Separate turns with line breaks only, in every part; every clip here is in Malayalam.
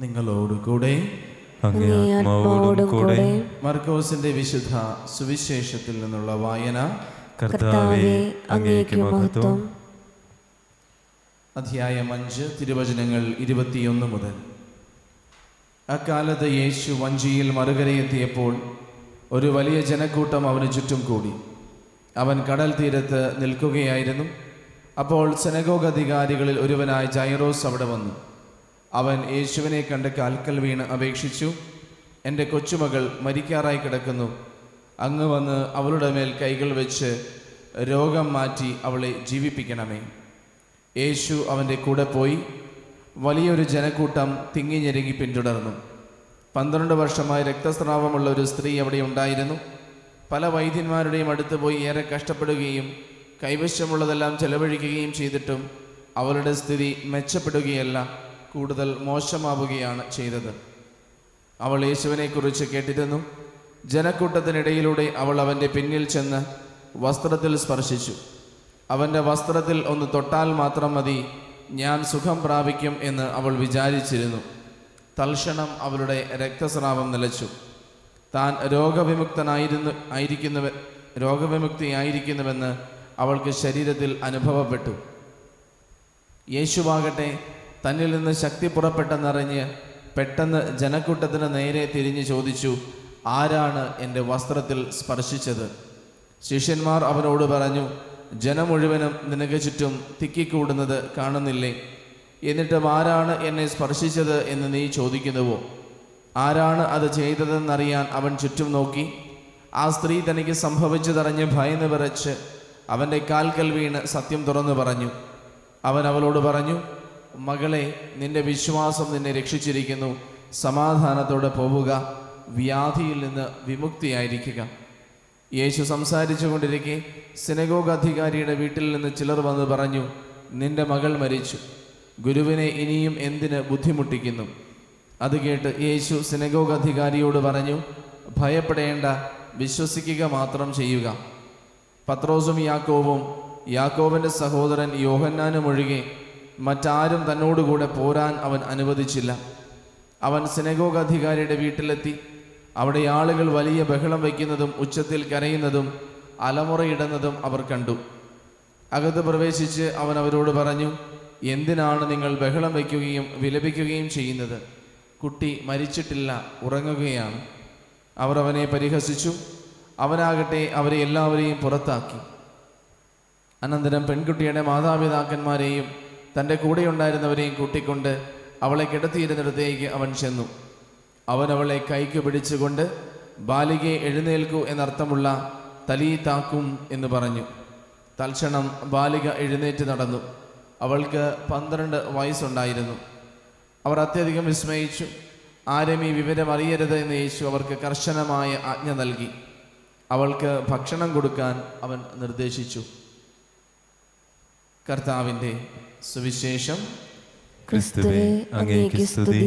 നിങ്ങളോടുകൂടെ
അങ്ങേ ആത്മാവോടും കൂടെ
മർക്കോസിന്റെ വിശുദ്ധ സുവിശേഷത്തിൽ നിന്നുള്ള വായന
കർത്താവെ അങ്ങേക്ക് മഹത്വം
അധ്യായം അഞ്ച് തിരുവചനങ്ങൾ ഇരുപത്തിയൊന്ന് മുതൽ അക്കാലത്ത് യേശു വഞ്ചിയിൽ മറുകരയെത്തിയപ്പോൾ ഒരു വലിയ ജനക്കൂട്ടം അവന് ചുറ്റും കൂടി അവൻ കടൽ തീരത്ത് നിൽക്കുകയായിരുന്നു അപ്പോൾ സെനഗോഗ് അധികാരികളിൽ ഒരുവനായ ജൈറോസ് അവിടെ വന്നു അവൻ യേശുവിനെ കണ്ട് കാൽക്കൽ വീണ് അപേക്ഷിച്ചു എൻ്റെ കൊച്ചുമകൾ മരിക്കാറായി കിടക്കുന്നു അങ്ങ് വന്ന് അവളുടെ മേൽ കൈകൾ വെച്ച് രോഗം മാറ്റി അവളെ ജീവിപ്പിക്കണമേ യേശു അവൻ്റെ കൂടെ പോയി വലിയൊരു ജനക്കൂട്ടം തിങ്ങി ഞെരുങ്ങി പിന്തുടർന്നു പന്ത്രണ്ട് വർഷമായി രക്തസ്രാവമുള്ള ഒരു സ്ത്രീ അവിടെ ഉണ്ടായിരുന്നു പല വൈദ്യന്മാരുടെയും അടുത്ത് പോയി ഏറെ കഷ്ടപ്പെടുകയും കൈവശമുള്ളതെല്ലാം ചെലവഴിക്കുകയും ചെയ്തിട്ടും അവളുടെ സ്ഥിതി മെച്ചപ്പെടുകയല്ല കൂടുതൽ മോശമാവുകയാണ് ചെയ്തത് അവൾ യേശുവിനെക്കുറിച്ച് കേട്ടിരുന്നു ജനക്കൂട്ടത്തിനിടയിലൂടെ അവൾ അവൻ്റെ പിന്നിൽ ചെന്ന് വസ്ത്രത്തിൽ സ്പർശിച്ചു അവൻ്റെ വസ്ത്രത്തിൽ ഒന്ന് തൊട്ടാൽ മാത്രം മതി ഞാൻ സുഖം പ്രാപിക്കും എന്ന് അവൾ വിചാരിച്ചിരുന്നു തൽക്ഷണം അവളുടെ രക്തസ്രാവം നിലച്ചു താൻ രോഗവിമുക്തനായിരുന്നു ആയിരിക്കുന്നുവ രോഗവിമുക്തിയായിരിക്കുന്നുവെന്ന് അവൾക്ക് ശരീരത്തിൽ അനുഭവപ്പെട്ടു യേശുവാകട്ടെ തന്നിൽ നിന്ന് ശക്തി പുറപ്പെട്ടെന്നറിഞ്ഞ് പെട്ടെന്ന് ജനക്കൂട്ടത്തിന് നേരെ തിരിഞ്ഞ് ചോദിച്ചു ആരാണ് എൻ്റെ വസ്ത്രത്തിൽ സ്പർശിച്ചത് ശിഷ്യന്മാർ അവനോട് പറഞ്ഞു ജനം മുഴുവനും നിനക്ക് ചുറ്റും തിക്കിക്കൂടുന്നത് കാണുന്നില്ലേ എന്നിട്ടും ആരാണ് എന്നെ സ്പർശിച്ചത് എന്ന് നീ ചോദിക്കുന്നുവോ ആരാണ് അത് ചെയ്തതെന്നറിയാൻ അവൻ ചുറ്റും നോക്കി ആ സ്ത്രീ തനിക്ക് സംഭവിച്ചതറിഞ്ഞ് ഭയന്ന് വിറച്ച് അവൻ്റെ കാൽക്കൽ വീണ് സത്യം തുറന്നു പറഞ്ഞു അവൻ അവളോട് പറഞ്ഞു മകളെ നിന്റെ വിശ്വാസം നിന്നെ രക്ഷിച്ചിരിക്കുന്നു സമാധാനത്തോടെ പോവുക വ്യാധിയിൽ നിന്ന് വിമുക്തിയായിരിക്കുക യേശു സംസാരിച്ചു കൊണ്ടിരിക്കെ സിനഗോഗ് അധികാരിയുടെ വീട്ടിൽ നിന്ന് ചിലർ വന്ന് പറഞ്ഞു നിന്റെ മകൾ മരിച്ചു ഗുരുവിനെ ഇനിയും എന്തിന് ബുദ്ധിമുട്ടിക്കുന്നു അത് കേട്ട് യേശു സിനഗോഗ് അധികാരിയോട് പറഞ്ഞു ഭയപ്പെടേണ്ട വിശ്വസിക്കുക മാത്രം ചെയ്യുക പത്രോസും യാക്കോവും യാക്കോബിൻ്റെ സഹോദരൻ യോഹന്നാനും ഒഴികെ മറ്റാരും തന്നോടുകൂടെ പോരാൻ അവൻ അനുവദിച്ചില്ല അവൻ സിനഗോഗ് അധികാരിയുടെ വീട്ടിലെത്തി അവിടെ ആളുകൾ വലിയ ബഹളം വയ്ക്കുന്നതും ഉച്ചത്തിൽ കരയുന്നതും അലമുറയിടുന്നതും അവർ കണ്ടു അകത്ത് പ്രവേശിച്ച് അവൻ അവരോട് പറഞ്ഞു എന്തിനാണ് നിങ്ങൾ ബഹളം വയ്ക്കുകയും വിലപിക്കുകയും ചെയ്യുന്നത് കുട്ടി മരിച്ചിട്ടില്ല ഉറങ്ങുകയാണ് അവർ അവനെ പരിഹസിച്ചു അവനാകട്ടെ അവരെ എല്ലാവരെയും പുറത്താക്കി അനന്തരം പെൺകുട്ടിയുടെ മാതാപിതാക്കന്മാരെയും തൻ്റെ കൂടെയുണ്ടായിരുന്നവരെയും കൂട്ടിക്കൊണ്ട് അവളെ കിടത്തിയിരുന്നിടത്തേക്ക് അവൻ ചെന്നു അവൻ അവളെ കൈക്ക് പിടിച്ചുകൊണ്ട് ബാലികയെ എഴുന്നേൽക്കൂ എന്നർത്ഥമുള്ള തലീ താക്കും എന്ന് പറഞ്ഞു തൽക്ഷണം ബാലിക എഴുന്നേറ്റ് നടന്നു അവൾക്ക് പന്ത്രണ്ട് വയസ്സുണ്ടായിരുന്നു അവർ അത്യധികം വിസ്മയിച്ചു ആരും ഈ വിവരം അറിയരുത് എന്ന് യേശു അവർക്ക് കർശനമായ ആജ്ഞ നൽകി അവൾക്ക് ഭക്ഷണം കൊടുക്കാൻ അവൻ നിർദ്ദേശിച്ചു കർത്താവിൻ്റെ സുവിശേഷം
ക്രിസ്തുവേ അങ്ങേക്ക് സ്തുതി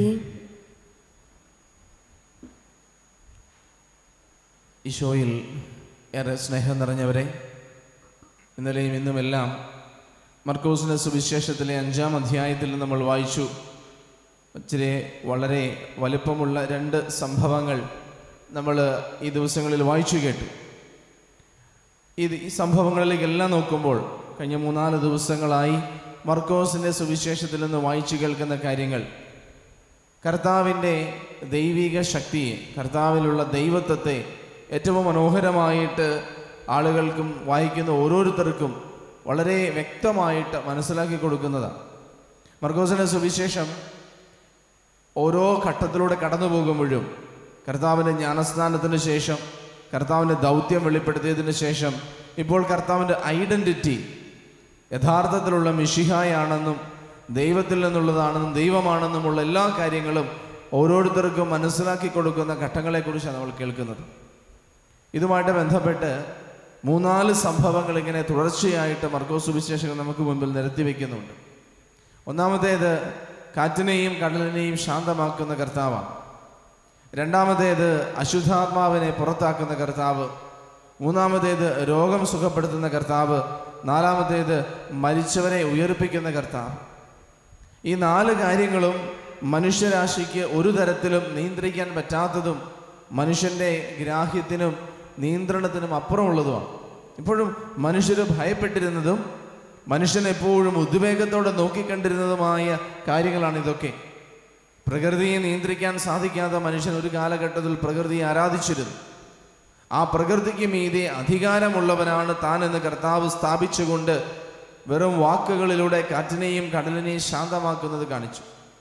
ഈശോയിൽ ഏറെ സ്നേഹം നിറഞ്ഞവരെ ഇന്നലെയും ഇന്നുമെല്ലാം മർക്കോസിൻ്റെ സുവിശേഷത്തിലെ അഞ്ചാം അധ്യായത്തിൽ നമ്മൾ വായിച്ചു ഇച്ചിരി വളരെ വലുപ്പമുള്ള രണ്ട് സംഭവങ്ങൾ നമ്മൾ ഈ ദിവസങ്ങളിൽ വായിച്ചു കേട്ടു ഇത് ഈ സംഭവങ്ങളിലേക്കെല്ലാം നോക്കുമ്പോൾ കഴിഞ്ഞ മൂന്നാല് ദിവസങ്ങളായി മർക്കോസിൻ്റെ സുവിശേഷത്തിൽ നിന്ന് വായിച്ചു കേൾക്കുന്ന കാര്യങ്ങൾ കർത്താവിൻ്റെ ദൈവിക ശക്തിയെ കർത്താവിലുള്ള ദൈവത്വത്തെ ഏറ്റവും മനോഹരമായിട്ട് ആളുകൾക്കും വായിക്കുന്ന ഓരോരുത്തർക്കും വളരെ വ്യക്തമായിട്ട് മനസ്സിലാക്കി കൊടുക്കുന്നതാണ് മർക്കോസിൻ്റെ സുവിശേഷം ഓരോ ഘട്ടത്തിലൂടെ കടന്നു പോകുമ്പോഴും കർത്താവിൻ്റെ ജ്ഞാനസ്നാനത്തിന് ശേഷം കർത്താവിൻ്റെ ദൗത്യം വെളിപ്പെടുത്തിയതിന് ശേഷം ഇപ്പോൾ കർത്താവിൻ്റെ ഐഡൻറ്റിറ്റി യഥാർത്ഥത്തിലുള്ള മിഷിഹായാണെന്നും ദൈവത്തിൽ നിന്നുള്ളതാണെന്നും ദൈവമാണെന്നുമുള്ള എല്ലാ കാര്യങ്ങളും ഓരോരുത്തർക്കും മനസ്സിലാക്കി കൊടുക്കുന്ന ഘട്ടങ്ങളെക്കുറിച്ചാണ് നമ്മൾ കേൾക്കുന്നത് ഇതുമായിട്ട് ബന്ധപ്പെട്ട് മൂന്നാല് സംഭവങ്ങൾ ഇങ്ങനെ തുടർച്ചയായിട്ട് മർക്കോസ് സുവിശേഷകൻ നമുക്ക് മുമ്പിൽ നിരത്തി വയ്ക്കുന്നുണ്ട് ഒന്നാമത്തേത് കാറ്റിനെയും കടലിനെയും ശാന്തമാക്കുന്ന കർത്താവാണ് രണ്ടാമത്തേത് അശുദ്ധാത്മാവിനെ പുറത്താക്കുന്ന കർത്താവ് മൂന്നാമത്തേത് രോഗം സുഖപ്പെടുത്തുന്ന കർത്താവ് നാലാമത്തേത് മരിച്ചവരെ ഉയർപ്പിക്കുന്ന കർത്താവ് ഈ നാല് കാര്യങ്ങളും മനുഷ്യരാശിക്ക് ഒരു തരത്തിലും നിയന്ത്രിക്കാൻ പറ്റാത്തതും മനുഷ്യൻ്റെ ഗ്രാഹ്യത്തിനും നിയന്ത്രണത്തിനും അപ്പുറമുള്ളതുമാണ് ഇപ്പോഴും മനുഷ്യർ ഭയപ്പെട്ടിരുന്നതും മനുഷ്യൻ എപ്പോഴും ഉദ്വേഗത്തോടെ നോക്കിക്കണ്ടിരുന്നതുമായ കാര്യങ്ങളാണ് ഇതൊക്കെ പ്രകൃതിയെ നിയന്ത്രിക്കാൻ സാധിക്കാത്ത മനുഷ്യൻ ഒരു കാലഘട്ടത്തിൽ പ്രകൃതിയെ ആരാധിച്ചിരുന്നു ആ പ്രകൃതിക്ക് മീതെ അധികാരമുള്ളവനാണ് താൻ എന്ന് കർത്താവ് സ്ഥാപിച്ചുകൊണ്ട് വെറും വാക്കുകളിലൂടെ കാറ്റിനെയും കടലിനെയും ശാന്തമാക്കുന്നത് കാണിച്ചു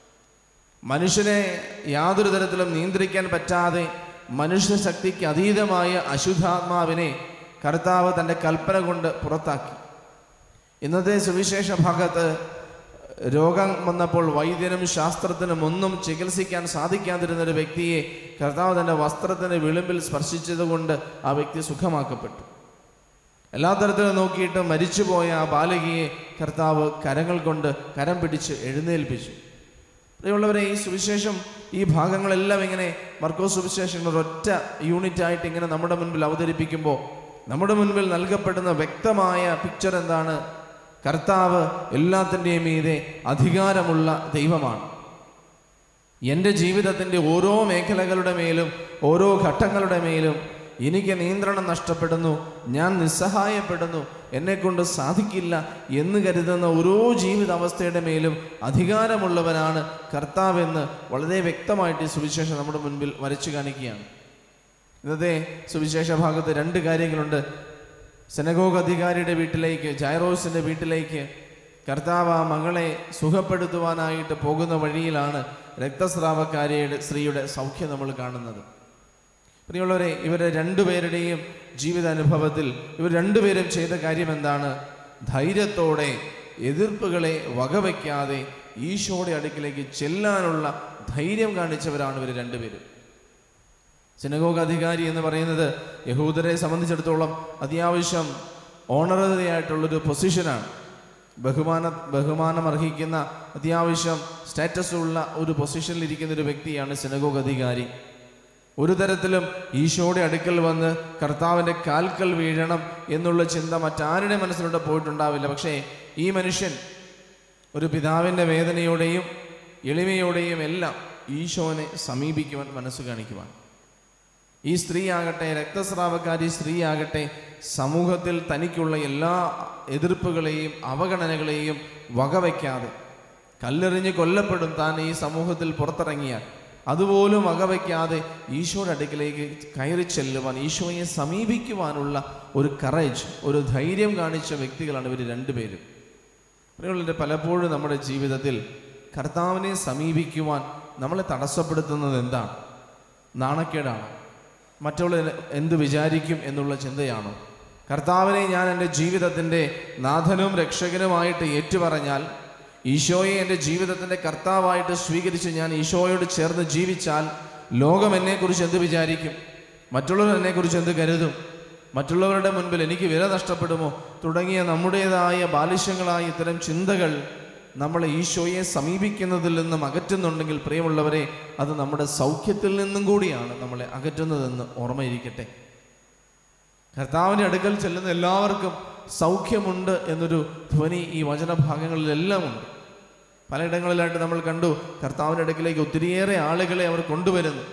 മനുഷ്യനെ യാതൊരു തരത്തിലും നിയന്ത്രിക്കാൻ പറ്റാതെ മനുഷ്യശക്തിക്ക് അതീതമായ അശുദ്ധാത്മാവിനെ കർത്താവ് തൻ്റെ കൽപ്പന കൊണ്ട് പുറത്താക്കി ഇന്നത്തെ സുവിശേഷ ഭാഗത്ത് രോഗം വന്നപ്പോൾ വൈദ്യനും ശാസ്ത്രത്തിനും ഒന്നും ചികിത്സിക്കാൻ സാധിക്കാതിരുന്ന ഒരു വ്യക്തിയെ കർത്താവ് തൻ്റെ വസ്ത്രത്തിന് വിളിമ്പിൽ സ്പർശിച്ചതുകൊണ്ട് ആ വ്യക്തി സുഖമാക്കപ്പെട്ടു എല്ലാ തരത്തിലും നോക്കിയിട്ട് മരിച്ചുപോയ ആ ബാലകിയെ കർത്താവ് കരങ്ങൾ കൊണ്ട് കരം പിടിച്ച് എഴുന്നേൽപ്പിച്ചു പ്രിയമുള്ളവരെ ഈ സുവിശേഷം ഈ ഭാഗങ്ങളെല്ലാം ഇങ്ങനെ മർക്കോസ് സുവിശേഷങ്ങൾ ഒരൊറ്റ യൂണിറ്റ് ആയിട്ട് ഇങ്ങനെ നമ്മുടെ മുൻപിൽ അവതരിപ്പിക്കുമ്പോൾ നമ്മുടെ മുൻപിൽ നൽകപ്പെടുന്ന വ്യക്തമായ പിക്ചർ എന്താണ് കർത്താവ് എല്ലാത്തിൻ്റെയും മീതെ അധികാരമുള്ള ദൈവമാണ് എൻ്റെ ജീവിതത്തിൻ്റെ ഓരോ മേഖലകളുടെ മേലും ഓരോ ഘട്ടങ്ങളുടെ മേലും എനിക്ക് നിയന്ത്രണം നഷ്ടപ്പെടുന്നു ഞാൻ നിസ്സഹായപ്പെടുന്നു എന്നെക്കൊണ്ട് സാധിക്കില്ല എന്ന് കരുതുന്ന ഓരോ ജീവിതാവസ്ഥയുടെ മേലും അധികാരമുള്ളവനാണ് കർത്താവെന്ന് വളരെ വ്യക്തമായിട്ട് ഈ സുവിശേഷം നമ്മുടെ മുൻപിൽ വരച്ചു കാണിക്കുകയാണ് ഇന്നത്തെ സുവിശേഷ ഭാഗത്ത് രണ്ട് കാര്യങ്ങളുണ്ട് സെനഗോഗ് അധികാരിയുടെ വീട്ടിലേക്ക് ജൈറോസിന്റെ വീട്ടിലേക്ക് കർത്താവ് ആ മകളെ സുഖപ്പെടുത്തുവാനായിട്ട് പോകുന്ന വഴിയിലാണ് രക്തസ്രാവക്കാരിയുടെ സ്ത്രീയുടെ സൗഖ്യം നമ്മൾ കാണുന്നത് പ്രിയമുള്ളവരെ ഇവരെ രണ്ടുപേരുടെയും ജീവിതാനുഭവത്തിൽ ഇവർ രണ്ടുപേരും ചെയ്ത കാര്യം എന്താണ് ധൈര്യത്തോടെ എതിർപ്പുകളെ വകവയ്ക്കാതെ ഈശോയുടെ അടുക്കിലേക്ക് ചെല്ലാനുള്ള ധൈര്യം കാണിച്ചവരാണ് ഇവർ രണ്ടുപേരും സിനഗോഗ് അധികാരി എന്ന് പറയുന്നത് യഹൂദരെ സംബന്ധിച്ചിടത്തോളം അത്യാവശ്യം ഓണററിയായിട്ടുള്ളൊരു പൊസിഷനാണ് ബഹുമാന ബഹുമാനം അർഹിക്കുന്ന അത്യാവശ്യം സ്റ്റാറ്റസ് ഉള്ള ഒരു പൊസിഷനിൽ ഇരിക്കുന്ന ഒരു വ്യക്തിയാണ് സിനഗോഗ് അധികാരി ഒരു തരത്തിലും ഈശോയുടെ അടുക്കൽ വന്ന് കർത്താവിൻ്റെ കാൽക്കൽ വീഴണം എന്നുള്ള ചിന്ത മറ്റാരുടെ മനസ്സിലൂടെ പോയിട്ടുണ്ടാവില്ല പക്ഷേ ഈ മനുഷ്യൻ ഒരു പിതാവിൻ്റെ വേദനയോടെയും എളിമയോടെയും എല്ലാം ഈശോനെ സമീപിക്കുവാൻ മനസ്സ് കാണിക്കുവാൻ ഈ സ്ത്രീ ആകട്ടെ രക്തസ്രാവക്കാരി സ്ത്രീ ആകട്ടെ സമൂഹത്തിൽ തനിക്കുള്ള എല്ലാ എതിർപ്പുകളെയും അവഗണനകളെയും വകവയ്ക്കാതെ കല്ലെറിഞ്ഞ് കൊല്ലപ്പെടും താൻ ഈ സമൂഹത്തിൽ പുറത്തിറങ്ങിയാൽ അതുപോലും വകവയ്ക്കാതെ ഈശോയുടെ അടുക്കിലേക്ക് കയറി ചെല്ലുവാൻ ഈശോയെ സമീപിക്കുവാനുള്ള ഒരു കറേജ് ഒരു ധൈര്യം കാണിച്ച വ്യക്തികളാണ് ഇവർ രണ്ടുപേരും പ്രിയമുള്ളവരെ പലപ്പോഴും നമ്മുടെ ജീവിതത്തിൽ കർത്താവിനെ സമീപിക്കുവാൻ നമ്മളെ തടസ്സപ്പെടുത്തുന്നത് എന്താണ് നാണക്കേടാണോ മറ്റുള്ളവർ എന്ത് വിചാരിക്കും എന്നുള്ള ചിന്തയാണോ കർത്താവിനെ ഞാൻ എൻ്റെ ജീവിതത്തിൻ്റെ നാഥനും രക്ഷകനുമായിട്ട് ഏറ്റുപറഞ്ഞാൽ ഈശോയെ എൻ്റെ ജീവിതത്തിൻ്റെ കർത്താവായിട്ട് സ്വീകരിച്ച് ഞാൻ ഈശോയോട് ചേർന്ന് ജീവിച്ചാൽ ലോകം എന്നെക്കുറിച്ച് എന്ത് വിചാരിക്കും മറ്റുള്ളവർ എന്നെക്കുറിച്ച് എന്ത് കരുതും മറ്റുള്ളവരുടെ മുൻപിൽ എനിക്ക് വില നഷ്ടപ്പെടുമോ തുടങ്ങിയ നമ്മുടേതായ ബാലിശ്യങ്ങളായ ഇത്തരം ചിന്തകൾ നമ്മളെ ഈശോയെ സമീപിക്കുന്നതിൽ നിന്നും അകറ്റുന്നുണ്ടെങ്കിൽ പ്രിയമുള്ളവരെ അത് നമ്മുടെ സൗഖ്യത്തിൽ നിന്നും കൂടിയാണ് നമ്മളെ അകറ്റുന്നതെന്ന് ഓർമ്മയിരിക്കട്ടെ കർത്താവിൻ്റെ അടുക്കൽ ചെല്ലുന്ന എല്ലാവർക്കും സൗഖ്യമുണ്ട് എന്നൊരു ധ്വനി ഈ വചനഭാഗങ്ങളിലെല്ലാം ഉണ്ട് പലയിടങ്ങളിലായിട്ട് നമ്മൾ കണ്ടു കർത്താവിൻ്റെ അടുക്കിലേക്ക് ഒത്തിരിയേറെ ആളുകളെ അവർ കൊണ്ടുവരുന്നു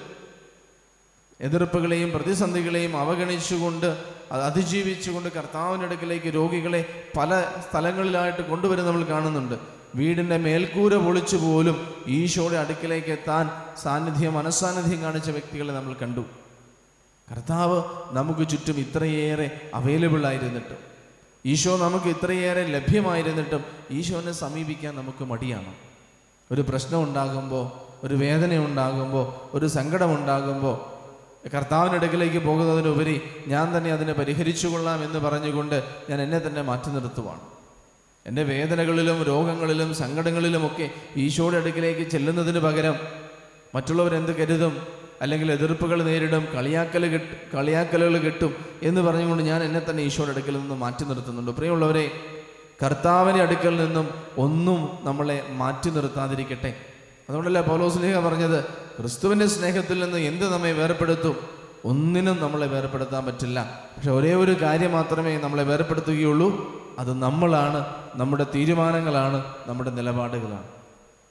എതിർപ്പുകളെയും പ്രതിസന്ധികളെയും അവഗണിച്ചുകൊണ്ട് അത് അതിജീവിച്ചുകൊണ്ട് കർത്താവിൻ്റെ അടുക്കിലേക്ക് രോഗികളെ പല സ്ഥലങ്ങളിലായിട്ട് കൊണ്ടുവരുന്ന നമ്മൾ കാണുന്നുണ്ട് വീടിൻ്റെ മേൽക്കൂര പൊളിച്ചു പോലും ഈശോയുടെ അടുക്കിലേക്ക് എത്താൻ സാന്നിധ്യം മനസ്സാന്നിധ്യം കാണിച്ച വ്യക്തികളെ നമ്മൾ കണ്ടു കർത്താവ് നമുക്ക് ചുറ്റും ഇത്രയേറെ അവൈലബിൾ ആയിരുന്നിട്ടും ഈശോ നമുക്ക് ഇത്രയേറെ ലഭ്യമായിരുന്നിട്ടും ഈശോനെ സമീപിക്കാൻ നമുക്ക് മടിയാണ് ഒരു പ്രശ്നം ഉണ്ടാകുമ്പോൾ ഒരു വേദന ഉണ്ടാകുമ്പോൾ ഒരു സങ്കടം ഉണ്ടാകുമ്പോൾ കർത്താവിൻ്റെ അടുക്കിലേക്ക് പോകുന്നതിനുപരി ഞാൻ തന്നെ അതിനെ പരിഹരിച്ചു കൊള്ളാം എന്ന് പറഞ്ഞുകൊണ്ട് ഞാൻ എന്നെ തന്നെ മാറ്റി നിർത്തുവാണ് എൻ്റെ വേദനകളിലും രോഗങ്ങളിലും സങ്കടങ്ങളിലുമൊക്കെ ഈശോയുടെ അടുക്കിലേക്ക് ചെല്ലുന്നതിന് പകരം മറ്റുള്ളവർ എന്ത് കരുതും അല്ലെങ്കിൽ എതിർപ്പുകൾ നേരിടും കളിയാക്കൽ കിട്ടും കളിയാക്കലുകൾ കിട്ടും എന്ന് പറഞ്ഞുകൊണ്ട് ഞാൻ എന്നെ തന്നെ ഈശോയുടെ അടുക്കൽ നിന്ന് മാറ്റി നിർത്തുന്നുണ്ട് പ്രിയമുള്ളവരെ കർത്താവിൻ്റെ അടുക്കൽ നിന്നും ഒന്നും നമ്മളെ മാറ്റി നിർത്താതിരിക്കട്ടെ അതുകൊണ്ടല്ലേ പൗലോസ്ലേഖ പറഞ്ഞത് ക്രിസ്തുവിൻ്റെ സ്നേഹത്തിൽ നിന്ന് എന്ത് നമ്മെ വേർപ്പെടുത്തും ഒന്നിനും നമ്മളെ വേർപ്പെടുത്താൻ പറ്റില്ല പക്ഷെ ഒരേ ഒരു കാര്യം മാത്രമേ നമ്മളെ വേർപ്പെടുത്തുകയുള്ളൂ അത് നമ്മളാണ് നമ്മുടെ തീരുമാനങ്ങളാണ് നമ്മുടെ നിലപാടുകളാണ്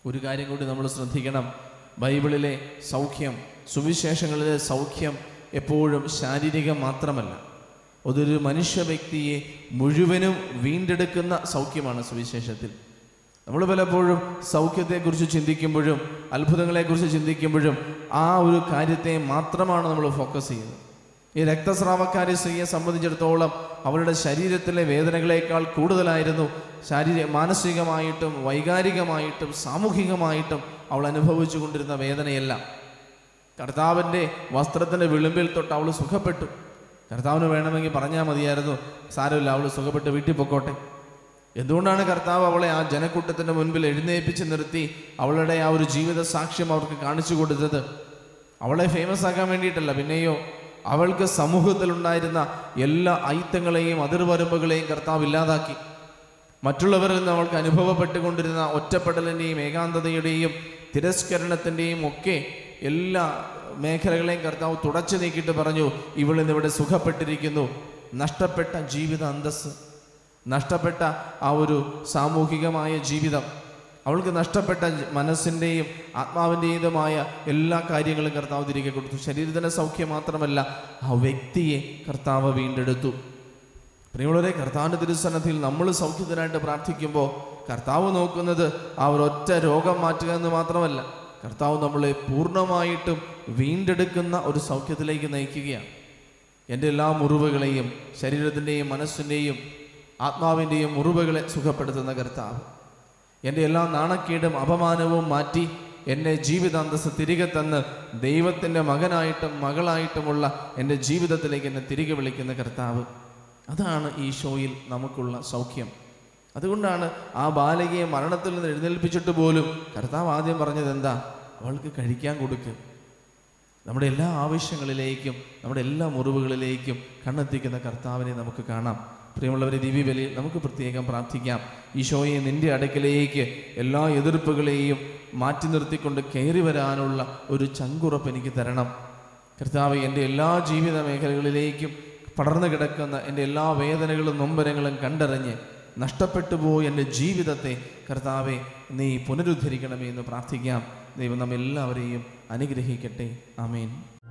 ഒരു കാര്യം കൂടി നമ്മൾ ശ്രദ്ധിക്കണം ബൈബിളിലെ സൗഖ്യം സുവിശേഷങ്ങളിലെ സൗഖ്യം എപ്പോഴും ശാരീരികം മാത്രമല്ല അതൊരു മനുഷ്യ വ്യക്തിയെ മുഴുവനും വീണ്ടെടുക്കുന്ന സൗഖ്യമാണ് സുവിശേഷത്തിൽ നമ്മൾ പലപ്പോഴും സൗഖ്യത്തെക്കുറിച്ച് ചിന്തിക്കുമ്പോഴും അത്ഭുതങ്ങളെക്കുറിച്ച് ചിന്തിക്കുമ്പോഴും ആ ഒരു കാര്യത്തെ മാത്രമാണ് നമ്മൾ ഫോക്കസ് ചെയ്യുന്നത് ഈ രക്തസ്രാവക്കാരി സ്ത്രീയെ സംബന്ധിച്ചിടത്തോളം അവളുടെ ശരീരത്തിലെ വേദനകളേക്കാൾ കൂടുതലായിരുന്നു ശാരീരിക മാനസികമായിട്ടും വൈകാരികമായിട്ടും സാമൂഹികമായിട്ടും അവൾ അനുഭവിച്ചു കൊണ്ടിരുന്ന വേദനയെല്ലാം കർത്താവിൻ്റെ വസ്ത്രത്തിൻ്റെ വിളിമ്പിൽ തൊട്ട് അവൾ സുഖപ്പെട്ടു കർത്താവിന് വേണമെങ്കിൽ പറഞ്ഞാൽ മതിയായിരുന്നു സാരമില്ല അവൾ സുഖപ്പെട്ട് വീട്ടിൽ പൊക്കോട്ടെ എന്തുകൊണ്ടാണ് കർത്താവ് അവളെ ആ ജനക്കൂട്ടത്തിൻ്റെ മുൻപിൽ എഴുന്നേൽപ്പിച്ച് നിർത്തി അവളുടെ ആ ഒരു ജീവിത സാക്ഷ്യം അവർക്ക് കാണിച്ചു കൊടുത്തത് അവളെ ഫേമസ് ആക്കാൻ വേണ്ടിയിട്ടല്ല പിന്നെയോ അവൾക്ക് സമൂഹത്തിലുണ്ടായിരുന്ന എല്ലാ ഐത്തങ്ങളെയും അതിർവരമ്പുകളെയും കർത്താവ് ഇല്ലാതാക്കി മറ്റുള്ളവരിൽ നിന്ന് അവൾക്ക് അനുഭവപ്പെട്ടുകൊണ്ടിരുന്ന ഒറ്റപ്പെടലിൻ്റെയും ഏകാന്തതയുടെയും തിരസ്കരണത്തിൻ്റെയും ഒക്കെ എല്ലാ മേഖലകളെയും കർത്താവ് തുടച്ചു നീക്കിയിട്ട് പറഞ്ഞു ഇവളിന്ന് ഇവിടെ സുഖപ്പെട്ടിരിക്കുന്നു നഷ്ടപ്പെട്ട ജീവിത അന്തസ്സ് നഷ്ടപ്പെട്ട ആ ഒരു സാമൂഹികമായ ജീവിതം അവൾക്ക് നഷ്ടപ്പെട്ട ജ- മനസ്സിൻ്റെയും ആത്മാവിൻ്റെതുമായ എല്ലാ കാര്യങ്ങളും കർത്താവ് തിരികെ കൊടുത്തു ശരീരത്തിൻ്റെ സൗഖ്യം മാത്രമല്ല ആ വ്യക്തിയെ കർത്താവ് വീണ്ടെടുത്തു പ്രിയമുള്ളവരെ കർത്താവിൻ്റെ തിരുസന്നധിയിൽ നമ്മൾ സൗഖ്യത്തിനായിട്ട് പ്രാർത്ഥിക്കുമ്പോൾ കർത്താവ് നോക്കുന്നത് ആ ഒരൊറ്റ രോഗം മാറ്റുക എന്ന് മാത്രമല്ല കർത്താവ് നമ്മളെ പൂർണ്ണമായിട്ടും വീണ്ടെടുക്കുന്ന ഒരു സൗഖ്യത്തിലേക്ക് നയിക്കുകയാണ് എൻ്റെ എല്ലാ മുറിവുകളെയും ശരീരത്തിൻ്റെയും മനസ്സിൻ്റെയും ആത്മാവിൻ്റെയും മുറിവുകളെ സുഖപ്പെടുത്തുന്ന കർത്താവ് എൻ്റെ എല്ലാ നാണക്കേടും അപമാനവും മാറ്റി എന്നെ ജീവിതാന്തസ് തിരികെ തന്ന് ദൈവത്തിൻ്റെ മകനായിട്ടും മകളായിട്ടുമുള്ള എൻ്റെ ജീവിതത്തിലേക്ക് എന്നെ തിരികെ വിളിക്കുന്ന കർത്താവ് അതാണ് ഈ ഷോയിൽ നമുക്കുള്ള സൗഖ്യം അതുകൊണ്ടാണ് ആ ബാലികയെ മരണത്തിൽ നിന്ന് എഴുന്നേൽപ്പിച്ചിട്ട് പോലും കർത്താവ് ആദ്യം പറഞ്ഞത് എന്താ അവൾക്ക് കഴിക്കാൻ കൊടുക്കുക നമ്മുടെ എല്ലാ ആവശ്യങ്ങളിലേക്കും നമ്മുടെ എല്ലാ മുറിവുകളിലേക്കും കണ്ണെത്തിക്കുന്ന കർത്താവിനെ നമുക്ക് കാണാം പ്രിയമുള്ളവരെ ദിവ്യബലി നമുക്ക് പ്രത്യേകം പ്രാർത്ഥിക്കാം ഈശോയെ നിന്റെ അടുക്കലേക്ക് എല്ലാ എതിർപ്പുകളെയും മാറ്റി നിർത്തിക്കൊണ്ട് കയറി വരാനുള്ള ഒരു ചങ്കുറപ്പ് എനിക്ക് തരണം കർത്താവ് എൻ്റെ എല്ലാ ജീവിത മേഖലകളിലേക്കും പടർന്നു കിടക്കുന്ന എൻ്റെ എല്ലാ വേദനകളും നൊമ്പരങ്ങളും കണ്ടറിഞ്ഞ് നഷ്ടപ്പെട്ടു പോയ എൻ്റെ ജീവിതത്തെ കർത്താവെ നീ പുനരുദ്ധരിക്കണമേ എന്ന് പ്രാർത്ഥിക്കാം ദൈവം നമ്മെല്ലാവരെയും അനുഗ്രഹിക്കട്ടെ ആമേൻ